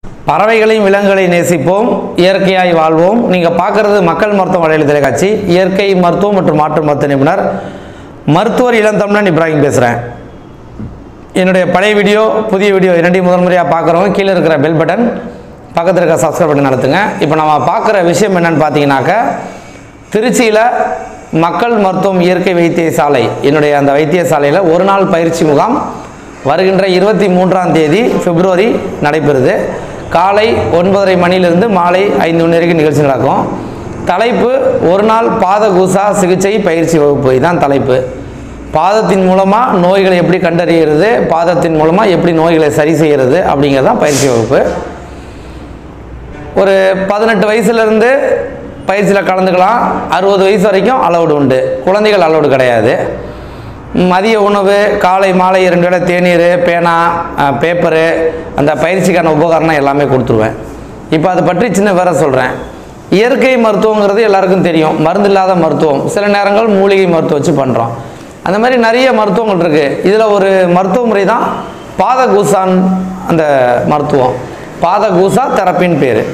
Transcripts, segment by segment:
பறவைகளையும் விலங்குகளையும் நேசிப்போம் இயற்கையாய் வாழ்வோம் நீங்கள் பார்க்குறது மக்கள் மருத்துவம் வலையில் தொலைக்காட்சி இயற்கை மருத்துவம் மற்றும் மாற்று மருத்துவ நிபுணர் மருத்துவர் இளந்தமிழன் இப்ராஹிம் பேசுகிறேன் என்னுடைய பழைய வீடியோ புதிய வீடியோ இரண்டையும் முதல் முறையாக பார்க்குறவங்க கீழே இருக்கிற பெல் பட்டன் பக்கத்தில் இருக்க சப்ஸ்கிரைப் பட்டன் நடத்துங்க இப்போ நம்ம பார்க்குற விஷயம் என்னன்னு பார்த்தீங்கன்னாக்க திருச்சியில் மக்கள் மருத்துவம் இயற்கை வைத்தியசாலை என்னுடைய அந்த வைத்தியசாலையில் ஒரு நாள் பயிற்சி முகாம் வருகின்ற இருபத்தி மூன்றாம் தேதி பிப்ரவரி நடைபெறுது காலை ஒன்பதரை மணியிலிருந்து மாலை ஐந்து மணி வரைக்கும் நிகழ்ச்சி நடக்கும் தலைப்பு ஒரு நாள் பாத கூசா சிகிச்சை பயிற்சி வகுப்பு இதுதான் தலைப்பு பாதத்தின் மூலமாக நோய்களை எப்படி கண்டறிகிறது பாதத்தின் மூலமாக எப்படி நோய்களை சரி செய்கிறது அப்படிங்கிறது தான் பயிற்சி வகுப்பு ஒரு பதினெட்டு வயசுலேருந்து பயிற்சியில் கலந்துக்கலாம் அறுபது வயசு வரைக்கும் அலௌடு உண்டு குழந்தைகள் அலௌடு கிடையாது மதிய உணவு காலை மாலை இரண்டு வேளை தேநீர் பேனா அஹ், பேப்பரு அந்த பயிற்சிக்கான உபகரணம் எல்லாமே கொடுத்துருவேன் இப்போ அதை பற்றி சின்ன வேற சொல்கிறேன் இயற்கை மருத்துவங்கிறது எல்லாருக்கும் தெரியும் மருந்து இல்லாத மருத்துவம் சில நேரங்கள் மூலிகை மருத்துவம் வச்சு பண்ணுறோம் அந்த மாதிரி நிறைய மருத்துவங்கள் இருக்குது இதில் ஒரு மருத்துவ முறை தான் பாதகூசான் அந்த மருத்துவம் பாதகூசா தெரப்பின்னு பேர்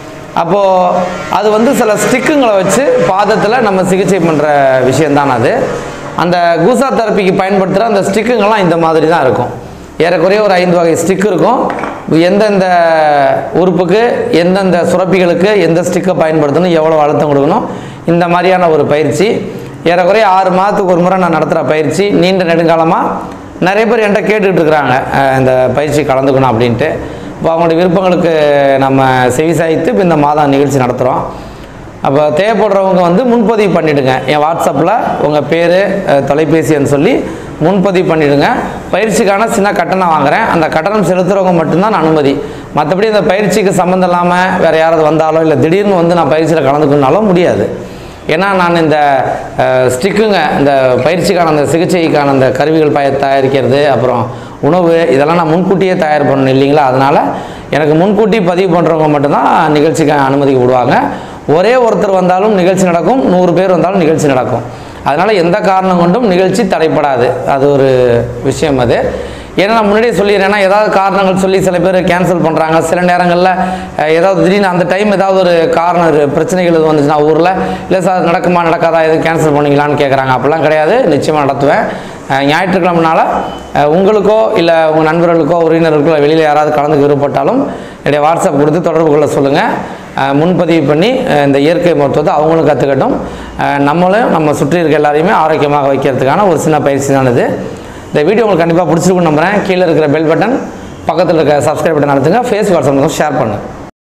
அப்போது அது வந்து சில ஸ்டிக்குங்களை வச்சு பாதத்தில் நம்ம சிகிச்சை பண்ணுற விஷயம்தான் அது அந்த கூசா தெரப்பிக்கு பயன்படுத்துகிற அந்த ஸ்டிக்குங்கள்லாம் இந்த மாதிரி தான் இருக்கும் ஏறக்குறைய ஒரு ஐந்து வகை ஸ்டிக் இருக்கும் எந்தெந்த உறுப்புக்கு எந்தெந்த சுரப்பிகளுக்கு எந்த ஸ்டிக்கை பயன்படுத்தணும் எவ்வளோ அழுத்தம் கொடுக்கணும் இந்த மாதிரியான ஒரு பயிற்சி ஏறக்குறைய ஆறு மாதத்துக்கு ஒரு முறை நான் நடத்துகிற பயிற்சி நீண்ட நெடுங்காலமாக நிறைய பேர் என்கிட்ட கேட்டுக்கிட்டு இருக்கிறாங்க அஹ் இந்த பயிற்சி கலந்துக்கணும் அப்படின்ட்டு இப்போ அவங்களுடைய விருப்பங்களுக்கு நம்ம செவிசாய்த்து இப்போ இந்த மாதம் நிகழ்ச்சி நடத்துகிறோம் அப்போ தேவைப்படுறவங்க வந்து முன்பதிவு பண்ணிவிடுங்க என் வாட்ஸ்அப்பில் உங்கள் பேர் தொலைபேசின்னு சொல்லி முன்பதிவு பண்ணிவிடுங்க பயிற்சிக்கான சின்ன கட்டணம் வாங்குறேன் அந்த கட்டணம் செலுத்துகிறவங்க மட்டும்தான் அனுமதி மற்றபடி இந்த பயிற்சிக்கு சம்மந்தம் இல்லாமல் வேறு யாராவது வந்தாலோ இல்லை திடீர்னு வந்து நான் பயிற்சியில் கலந்துக்கணுனாலும் முடியாது ஏன்னா நான் இந்த அஹ், ஸ்டிக்குங்க இந்த பயிற்சிக்கான அந்த சிகிச்சைக்கான அந்த கருவிகள் பய தயாரிக்கிறது அப்புறம் உணவு இதெல்லாம் நான் முன்கூட்டியே தயார் பண்ணணும் இல்லைங்களா அதனால் எனக்கு முன்கூட்டி பதிவு பண்ணுறவங்க மட்டும்தான் நிகழ்ச்சிக்கு அனுமதி விடுவாங்க ஒரே ஒருத்தர் வந்தாலும் நிகழ்ச்சி நடக்கும் நூறு பேர் வந்தாலும் நிகழ்ச்சி நடக்கும் அதனால் எந்த காரணம் கொண்டும் நிகழ்ச்சி தடைப்படாது அது ஒரு விஷயம் அது ஏன்னா நான் முன்னாடியே சொல்லிடுறேன்னா ஏதாவது காரணங்கள் சொல்லி சில பேர் கேன்சல் பண்ணுறாங்க சில நேரங்களில் அஹ், ஏதாவது திடீர்னு அந்த டைம் ஏதாவது ஒரு காரணம் ஒரு பிரச்சனைகள் எதுவும் வந்துச்சுன்னா ஊரில் இல்லை சார் நடக்குமா நடக்காதா எதுவும் கேன்சல் பண்ணீங்களான்னு கேட்குறாங்க அப்படிலாம் கிடையாது நிச்சயமாக நடத்துவேன் அஹ், ஞாயிற்றுக்கிழமைனால அஹ், உங்களுக்கோ இல்லை உங்கள் நண்பர்களுக்கோ உறவினர்களுக்கோ வெளியில் யாராவது கலந்து விருப்பப்பட்டாலும் என்னுடைய வாட்ஸ்அப் கொடுத்து தொடர்பு கொள்ள சொல்லுங்கள் அஹ், முன்பதிவு பண்ணி அஹ், இந்த இயற்கை மருத்துவத்தை அவங்களும் கற்றுக்கட்டும் அஹ், நம்மளும் நம்ம சுற்றி இருக்க எல்லாரையுமே ஆரோக்கியமாக வைக்கிறதுக்கான ஒரு சின்ன பயிற்சி தான் இது இந்த வீடியோ உங்களுக்கு கண்டிப்பாக பிடிச்சிருக்குன்னு நம்புகிறேன் கீழே இருக்கிற பெல் பட்டன் பக்கத்தில் இருக்க சப்ஸ்கிரைப் பட்டன் நடத்துங்க ஃபேஸ் வாட்ஸ்அப் ஷேர் பண்ணுங்கள்